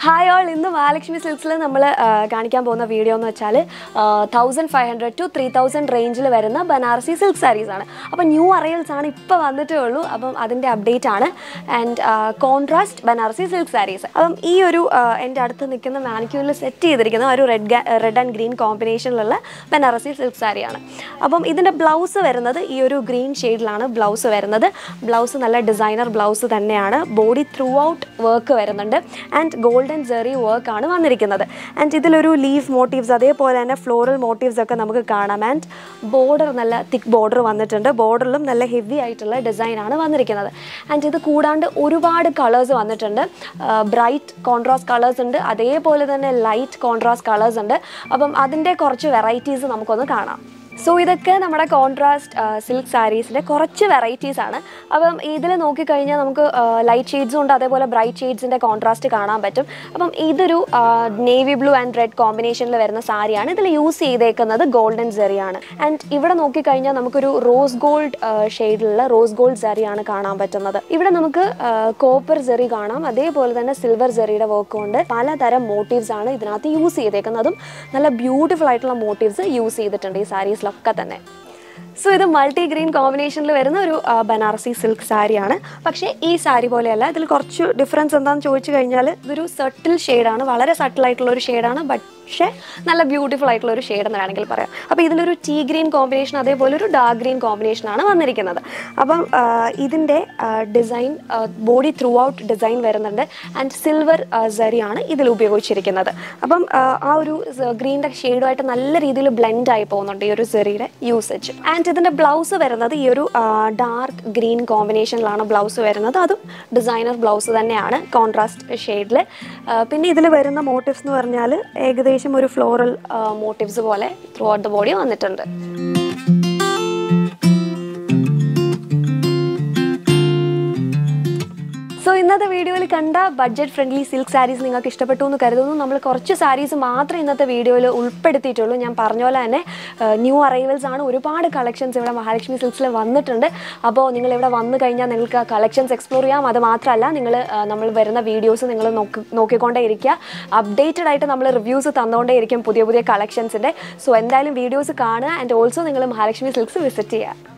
hi all ഇന്ന് മഹാലക്ഷ്മി സിൽക്സിൽ നമ്മൾ കാണിക്കാൻ പോകുന്ന വീഡിയോ എന്ന് വെച്ചാൽ thousand five hundred to three thousand റേഞ്ചിൽ വരുന്ന ബനാറസി സിൽക്ക് സാരീസ് ആണ് അപ്പോൾ ന്യൂ അറൈവൽസ് ആണ് ഇപ്പോൾ വന്നിട്ടേ ഉള്ളൂ അപ്പം അതിൻ്റെ അപ്ഡേറ്റ് ആണ് and contrast Banarasi silk saris അപ്പം ഈ ഒരു ആ, എൻ്റെ അടുത്ത് നിൽക്കുന്ന മാനിക്യൂരിൽ സെറ്റ് ചെയ്തിരിക്കുന്ന ഒരു റെഡ് റെഡ് ആൻഡ് ഗ്രീൻ കോമ്പിനേഷനിലുള്ള ബനാറസി സിൽക്ക് സാരിയാണ് അപ്പം ഇതിൻ്റെ ബ്ലൗസ് വരുന്നത് ഈ ഒരു ഗ്രീൻ ഷെയ്ഡിലാണ് ബ്ലൗസ് വരുന്നത് ബ്ലൗസ് നല്ല ഡിസൈനർ ബ്ലൗസ് തന്നെയാണ് ബോഡി ത്രൂ ഔട്ട് വർക്ക് വരുന്നുണ്ട് ആൻഡ് ഗോൾഡൻ ജെറി വർക്ക് ആണ് വന്നിരിക്കുന്നത് ആൻഡ് ഇതിലൊരു ലീഫ് മോട്ടീവ്സ് അതേപോലെ തന്നെ ഫ്ലോറൽ മോട്ടീവ്സ് ഒക്കെ നമുക്ക് കാണാം ആൻഡ് ബോർഡർ നല്ല തിക്ക് ബോർഡർ വന്നിട്ടുണ്ട് ബോർഡറിലും നല്ല ഹെവി ആയിട്ടുള്ള ഡിസൈൻ ആണ് വന്നിരിക്കുന്നത് ആൻഡ് ഇത് കൂടാണ്ട് ഒരുപാട് കളേഴ്സ് വന്നിട്ടുണ്ട് ബ്രൈറ്റ് കോൺട്രാസ്റ്റ് കളേഴ്സ് ഉണ്ട് അതേപോലെ തന്നെ ലൈറ്റ് കോൺട്രാസ്റ്റ് കളേഴ്സ് ഉണ്ട് അപ്പം അതിൻ്റെ കുറച്ച് വെറൈറ്റീസ് നമുക്കൊന്ന് കാണാം സോ ഇതൊക്കെ നമ്മുടെ കോൺട്രാസ്റ്റ് സിൽക്ക് സാരീസിൻ്റെ കുറച്ച് വെറൈറ്റീസ് ആണ് അപ്പം ഇതിൽ നോക്കിക്കഴിഞ്ഞാൽ നമുക്ക് ലൈറ്റ് ഷെയ്ഡ്സും ഉണ്ട് അതേപോലെ ബ്രൈറ്റ് ഷെയ്ഡ്സിൻ്റെ കോൺട്രാസ്റ്റ് കാണാൻ പറ്റും അപ്പം ഇതൊരു നേവി ബ്ലൂ ആൻഡ് റെഡ് കോമ്പിനേഷനിൽ വരുന്ന സാരിയാണ് ഇതിൽ യൂസ് ചെയ്തേക്കുന്നത് ഗോൾഡൻ സെറിയാണ് ആൻഡ് ഇവിടെ നോക്കിക്കഴിഞ്ഞാൽ നമുക്കൊരു റോസ് ഗോൾഡ് ഷെയ്ഡിലുള്ള റോസ് ഗോൾഡ് സെറിയാണ് കാണാൻ പറ്റുന്നത് ഇവിടെ നമുക്ക് കോപ്പർ സെറി കാണാം അതേപോലെ തന്നെ സിൽവർ സെറിയുടെ വർക്ക് കൊണ്ട് പലതരം മോട്ടീവ്സ് ആണ് ഇതിനകത്ത് യൂസ് ചെയ്തേക്കുന്നതും നല്ല ബ്യൂട്ടിഫുൾ ആയിട്ടുള്ള മോട്ടീവ്സ് യൂസ് ചെയ്തിട്ടുണ്ട് ഈ സാരീസിലൊക്കെ തന്നെ സോ ഇത് മൾട്ടി ഗ്രീൻ കോമ്പിനേഷനിൽ വരുന്ന ഒരു ആ, ബനാറസി സിൽക്ക് സാരിയാണ് പക്ഷേ ഈ സാരി പോലെയല്ല ഇതിൽ കുറച്ച് ഡിഫറൻസ് എന്താണെന്ന് ചോദിച്ചു കഴിഞ്ഞാൽ ഇതൊരു സട്ടിൽ ഷെയ്ഡാണ് വളരെ സട്ടിൽ ആയിട്ടുള്ള ഒരു ഷെയ്ഡാണ് പക്ഷേ നല്ല ബ്യൂട്ടിഫുൾ ആയിട്ടുള്ള ഒരു ഷെയ്ഡ് എന്ന് വേണമെങ്കിൽ പറയാം അപ്പോൾ ഇതിലൊരു ടീ ഗ്രീൻ കോമ്പിനേഷൻ അതേപോലെ ഒരു ഡാർക്ക് ഗ്രീൻ കോമ്പിനേഷനാണ് വന്നിരിക്കുന്നത് അപ്പം ആ, ഇതിൻ്റെ design body throughout design വരുന്നുണ്ട് ആൻഡ് സിൽവർ സരിയാണ് ഇതിൽ ഉപയോഗിച്ചിരിക്കുന്നത് അപ്പം ആ, ആ ഒരു ഗ്രീൻ്റെ ഷെയ്ഡുമായിട്ട് നല്ല രീതിയിൽ ബ്ലെൻഡ് ആയി പോകുന്നുണ്ട് ഈ ഒരു സെറിയുടെ യൂസേജ് ആൻഡ് ഇതിൻ്റെ ബ്ലൗസ് വരുന്നത് ഈ ഒരു ഡാർക്ക് ഗ്രീൻ കോമ്പിനേഷനിലാണ് ബ്ലൗസ് വരുന്നത് അതും ഡിസൈനർ ബ്ലൗസ് തന്നെയാണ് കോൺട്രാസ്റ്റ് ഷെയ്ഡിൽ പിന്നെ ഇതിൽ വരുന്ന മോട്ടീവ്സ് എന്ന് പറഞ്ഞാൽ ഏകദേശം ഒരു ഫ്ലോറൽ മോട്ടീവ്സ് പോലെ ത്രൂ ഔട്ട് ദ ബോഡി വന്നിട്ടുണ്ട് സോ ഇന്നത്തെ വീഡിയോയിൽ കണ്ട ബഡ്ജറ്റ് ഫ്രണ്ട്ലി സിൽക്ക് സാരീസ് നിങ്ങൾക്ക് ഇഷ്ടപ്പെട്ടു എന്ന് കരുതുന്നു നമ്മൾ കുറച്ച് സാരീസ് മാത്രമേ ഇന്നത്തെ വീഡിയോയിൽ ഉൾപ്പെടുത്തിയിട്ടുള്ളൂ ഞാൻ പറഞ്ഞ പോലെ തന്നെ ന്യൂ അറൈവൽസ് ആണ് ഒരുപാട് കളക്ഷൻസ് ഇവിടെ മഹാലക്ഷ്മി സിൽക്സിൽ വന്നിട്ടുണ്ട് അപ്പോൾ നിങ്ങൾ ഇവിടെ വന്നു കഴിഞ്ഞാൽ നിങ്ങൾക്ക് കളക്ഷൻസ് എക്സ്പ്ലോർ ചെയ്യാം അത് മാത്രമല്ല നിങ്ങൾ നമ്മൾ വരുന്ന വീഡിയോസ് നിങ്ങൾ നോക്കി നോക്കിക്കൊണ്ടേ ഇരിക്കുക അപ്ഡേറ്റഡ് ആയിട്ട് നമ്മൾ റിവ്യൂസ് തന്നുകൊണ്ടേ ഇരിക്കും പുതിയ പുതിയ കളക്ഷൻസിൻ്റെ സോ എന്തായാലും വീഡിയോസ് കാണുക ആൻഡ് ഓൾസോ നിങ്ങൾ മഹാലക്ഷ്മി സിൽക്സ് വിസിറ്റ് ചെയ്യുക